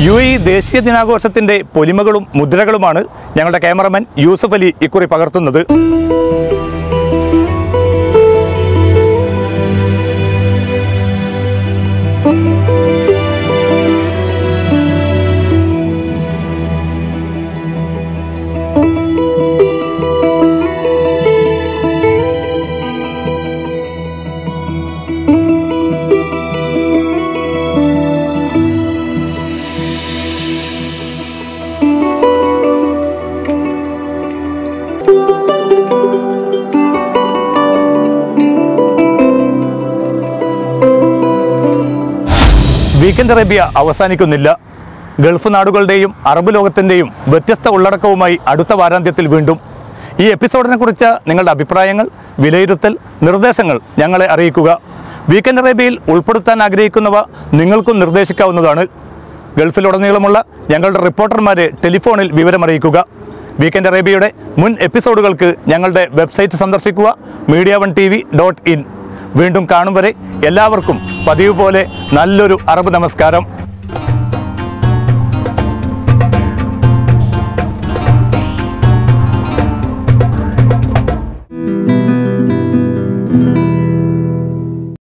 U A ദേശീയ ദിനാഘോഷത്തിന്റെ പൊലിമകളും മുദ്രകളുമാണ് ഞങ്ങളുടെ ക്യാമറമാൻ യൂസഫ് അലി ഇക്കുറി പകർത്തുന്നത് വീക്കെൻഡ് അറേബ്യ അവസാനിക്കുന്നില്ല ഗൾഫ് നാടുകളുടെയും അറബ് ലോകത്തിൻ്റെയും വ്യത്യസ്ത ഉള്ളടക്കവുമായി അടുത്ത വാരാന്ത്യത്തിൽ വീണ്ടും ഈ എപ്പിസോഡിനെ കുറിച്ച് നിങ്ങളുടെ അഭിപ്രായങ്ങൾ വിലയിരുത്തൽ നിർദ്ദേശങ്ങൾ ഞങ്ങളെ അറിയിക്കുക വീക്കെൻഡ് അറേബ്യയിൽ ഉൾപ്പെടുത്താൻ ആഗ്രഹിക്കുന്നവ നിങ്ങൾക്കും നിർദ്ദേശിക്കാവുന്നതാണ് ഗൾഫിലുടനീളമുള്ള ഞങ്ങളുടെ റിപ്പോർട്ടർമാരെ ടെലിഫോണിൽ വിവരമറിയിക്കുക വീക്കെൻഡ് അറേബ്യയുടെ മുൻ എപ്പിസോഡുകൾക്ക് ഞങ്ങളുടെ വെബ്സൈറ്റ് സന്ദർശിക്കുക media one T V dot in വീണ്ടും കാണും വരെ എല്ലാവർക്കും പതിവ് പോലെ നല്ലൊരു അറബ് നമസ്കാരം